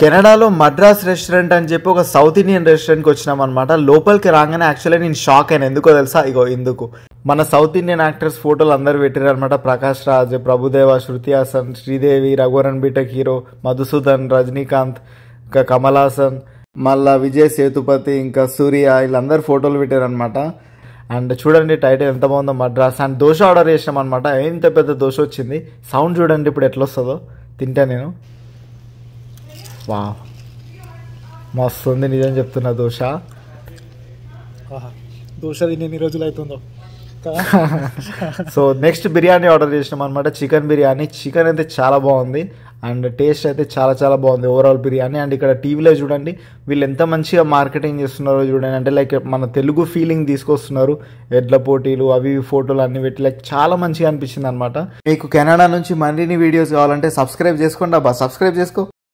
కెనడాలో మద్రాస్ రెస్టారెంట్ అని చెప్పి ఒక సౌత్ ఇండియన్ రెస్టారెంట్కి వచ్చినాం అనమాట లోపలికి రాగానే యాక్చువల్లీ నేను షాక్ అయినా ఎందుకో తెలుసా ఇగో ఎందుకు మన సౌత్ ఇండియన్ యాక్టర్స్ ఫోటోలు అందరు పెట్టారు అనమాట ప్రకాష్ రాజ్ ప్రభుదేవ శృతి హాసన్ శ్రీదేవి రఘువరన్ బీటెక్ హీరో మధుసూదన్ రజనీకాంత్ ఇంకా కమల్ హాసన్ మళ్ళా విజయ్ సేతుపతి ఇంకా సూర్య వీళ్ళందరూ ఫోటోలు పెట్టారు అనమాట అండ్ చూడండి టైటిల్ ఎంత బాగుందో మద్రాస్ అండ్ దోశ ఆర్డర్ చేసినాం అనమాట ఎంత పెద్ద దోశ వచ్చింది సౌండ్ చూడండి ఇప్పుడు ఎట్లా వస్తుందో తింటా నేను వా మస్తు ఉంది నిజం చెప్తున్నా దోశ ఆహా. దోశ తిని ఎన్ని రోజులు అవుతుందో కదా? సో నెక్స్ట్ బిర్యానీ ఆర్డర్ చేసినాం అనమాట చికెన్ బిర్యానీ చికెన్ అయితే చాలా బాగుంది అండ్ టేస్ట్ అయితే చాలా చాలా బాగుంది ఓవరాల్ బిర్యానీ అండ్ ఇక్కడ టీవీలో చూడండి వీళ్ళు ఎంత మంచిగా మార్కెటింగ్ చేస్తున్నారో చూడండి అంటే లైక్ మన తెలుగు ఫీలింగ్ తీసుకొస్తున్నారు ఎడ్ల పోటీలు అవి ఇవి ఫోటోలు అన్ని పెట్టి లైక్ చాలా మంచిగా అనిపించింది అనమాట మీకు కెనడా నుంచి మరిన్ని వీడియోస్ కావాలంటే సబ్స్క్రైబ్ చేసుకోండి అబ్బా సబ్స్క్రైబ్ చేసుకో